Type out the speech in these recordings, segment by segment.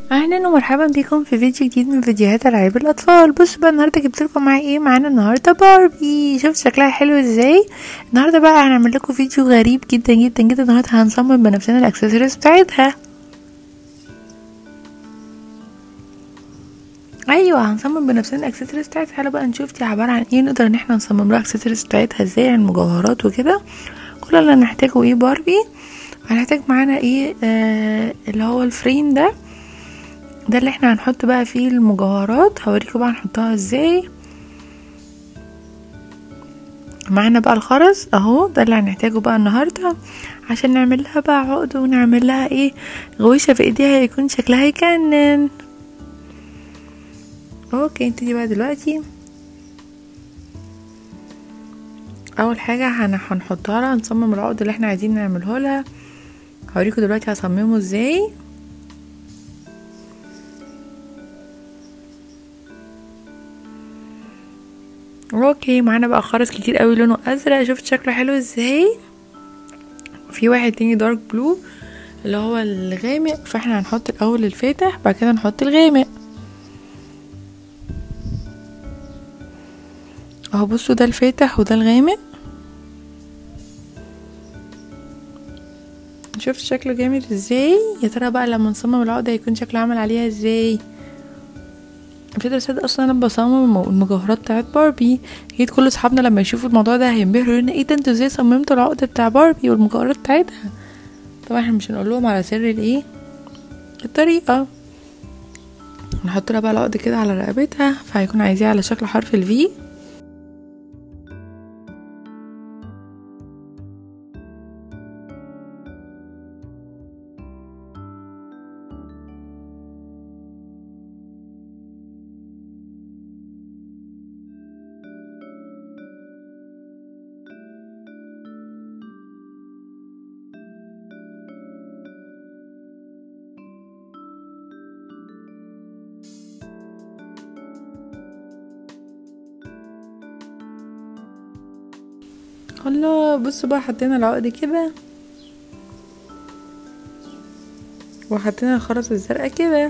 اهلا ومرحبا بكم في فيديو جديد من فيديوهات العاب الاطفال بصوا بقى النهارده جبت لكم معايا ايه معانا النهارده باربي شوف شكلها حلو ازاي النهارده بقى هنعمل لكم فيديو غريب جدا جدا جدا النهارده هنصمم بنفسنا الاكسسوارز بتاعتها ايوه هنصمم بنفسنا الاكسسوارز بتاعتها تعالوا بقى نشوف دي عباره عن ايه نقدر ان احنا نصمم لها الاكسسوارز بتاعتها ازاي عن مجوهرات وكده كل اللي هنحتاجه ايه باربي هنحتاج معانا ايه آه اللي هو الفريم ده ده اللي احنا هنحط بقى فيه المجوهرات هوريكم بقى هنحطها ازاي معانا بقى الخرز اهو ده اللي هنحتاجه بقى النهارده عشان نعمل لها بقى عقد ونعمل لها ايه غويشه في ايديها يكون شكلها يجنن اوكي نبتدي بقى دلوقتي اول حاجه هنحطها لها نصمم العقد اللي احنا عايزين نعمله لها هوريكم دلوقتي هصممه ازاي اوكي معانا بقى خرز كتير قوي لونه ازرق شفت شكله حلو ازاي في واحد تاني دارك بلو اللي هو الغامق فاحنا هنحط الاول الفاتح بعد كده نحط الغامق اهو بصوا ده الفاتح وده الغامق شفت شكله جامد ازاي يا ترى بقى لما نصمم العقده هيكون شكله عامل عليها ازاي مش قادره اصدق اصلا انا بصمم المجوهرات بتاعت باربي اكيد كل اصحابنا لما يشوفوا الموضوع ده هينبهروا لنا ايه ده انتوا ازاي صممتوا العقده بتاع باربي والمجوهرات بتاعتها طبعا احنا مش هنقول لهم على سر الايه الطريقه نحط لها بقى العقد كده على رقبتها فهيكون عايزاه على شكل حرف الفي الله بصوا بقى حطينا العقد كده وحطينا الخرز الزرقاء كده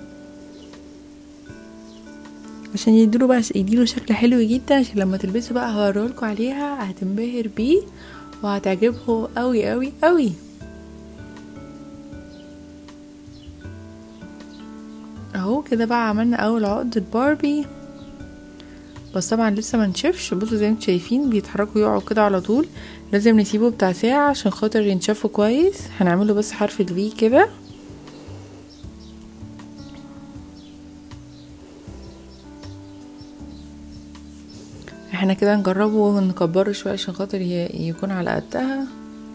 عشان يديله بقى يديله شكل حلو جدا عشان لما تلبسوا بقى هوريلكوا عليها هتنبهر بيه وهتعجبه قوي قوي قوي اهو كده بقى عملنا اول عقدة باربي بس طبعا لسه ما نشفش بصوا زي ما انتم شايفين بيتحركوا يقعوا كده على طول لازم نسيبه بتاع ساعة عشان خاطر ينشفوا كويس هنعمله بس حرف الفي كده احنا كده نجربه ونكبره شوية عشان خاطر يكون على قدها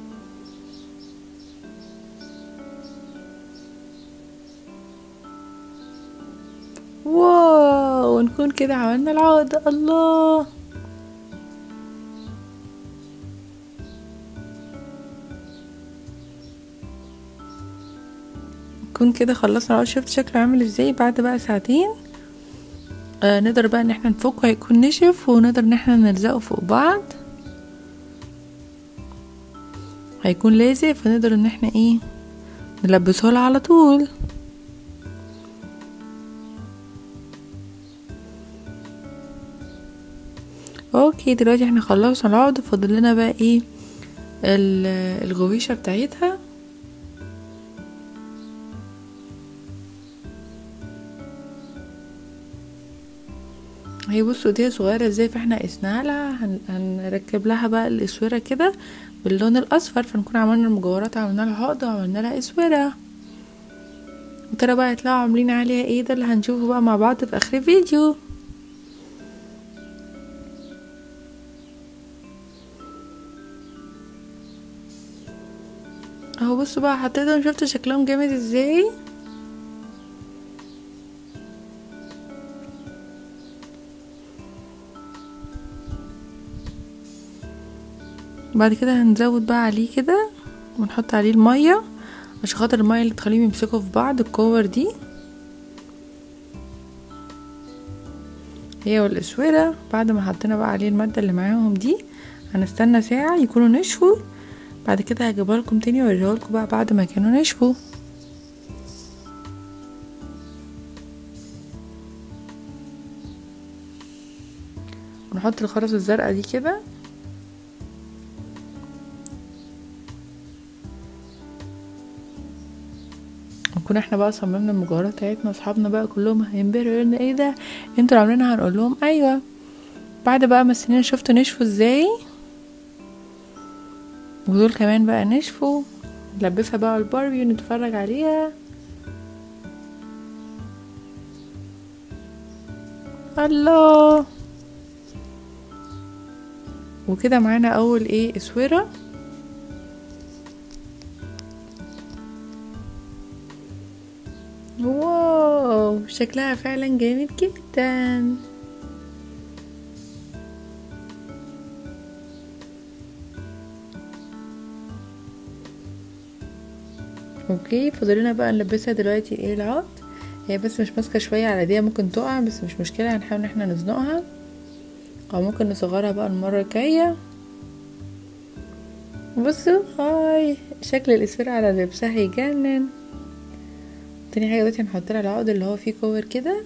واو ونكون كده عملنا العقدة الله نكون كده خلصنا العقد شفت شكله عامل ازاي بعد بقى ساعتين آه نقدر بقى ان احنا نفكه هيكون نشف ونقدر ان احنا نلزقه فوق بعض هيكون لازق فنقدر ان احنا ايه نلبسه لها على طول اوكي دلوقتي احنا خلصنا العقد فاضل لنا بقى ايه الغويشه بتاعتها هي بصوا ايديها صغيره ازاي فاحنا قسناها لها هن... هنركب لها بقى الاسوره كده باللون الاصفر فنكون عملنا المجوهرات عملنا لها عقده وعملنا لها اسوره ترى بقى يطلعوا عاملين عليها ايه ده اللي هنشوفه بقى مع بعض في اخر الفيديو اهو بصوا بقى حطيتهم شفتوا شكلهم جامد ازاي بعد كده هنزود بقى عليه كده ونحط عليه المية عشان خاطر المية اللي تخليهم يمسكوا في بعض الكور دي هي والاسورة بعد ما حطينا بقى عليه المادة اللي معاهم دي هنستنى ساعة يكونوا نشفوا بعد كده هجيبها لكم تاني واوريها لكم بقى بعد ما كانوا نشفوا ونحط الخرز الزرقاء دي كده نكون احنا بقى صممنا المجوهرات بتاعتنا واصحابنا بقى كلهم هينبهروا يقولوا ايه ده انتوا اللي عاملينها هنقول لهم ايوه بعد بقى ما السنين شفتوا نشفوا ازاي ودول كمان بقى نشفوا نلبسها بقى على الباربي ونتفرج عليها الله وكده معانا اول ايه اسوره واو شكلها فعلا جامد جدا اوكي فاضلنا بقى نلبسها دلوقتي ايه العقد هي بس مش ماسكه شويه على ايديها ممكن تقع بس مش مشكله هنحاول ان احنا نزنقها او ممكن نصغرها بقى المره الجايه بصوا هاي شكل الاسفره على لبسها يجنن تاني حاجه دلوقتي هنحط لها العقد اللي هو فيه كور كده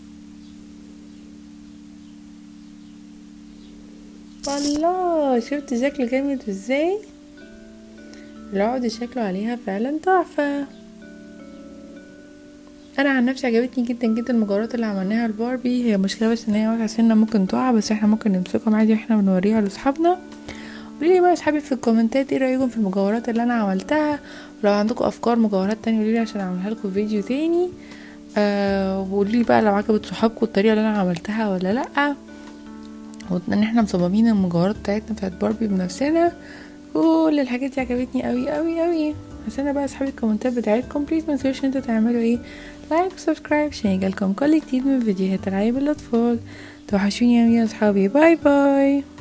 الله شفت شكله جامد ازاي العقد شكله عليها فعلا تحفه انا عن نفسي عجبتني جدا جدا المجوهرات اللي عملناها الباربي هي مشكله بس ان هي واقعه سنه ممكن تقع بس احنا ممكن نمسكهم عادي واحنا بنوريها لاصحابنا قولي لي بقى اصحابي في الكومنتات ايه رايكم في المجوهرات اللي انا عملتها ولو عندكم افكار مجوهرات تانية قولي لي عشان اعملها لكم فيديو تاني آه وقولي لي بقى لو عجبت صحابكم الطريقه اللي انا عملتها ولا لا وان احنا مصممين المجوهرات بتاعتنا بتاعت باربي بنفسنا كل الحاجات دي عجبتني قوي قوي قوي هستنى بقى اصحابي الكومنتات بتاعتكم بليز ما تنسوش انتوا تعملوا ايه لايك وسبسكرايب عشان يجيلكم كل جديد من فيديوهات العاب الاطفال توحشوني يا اصحابي باي باي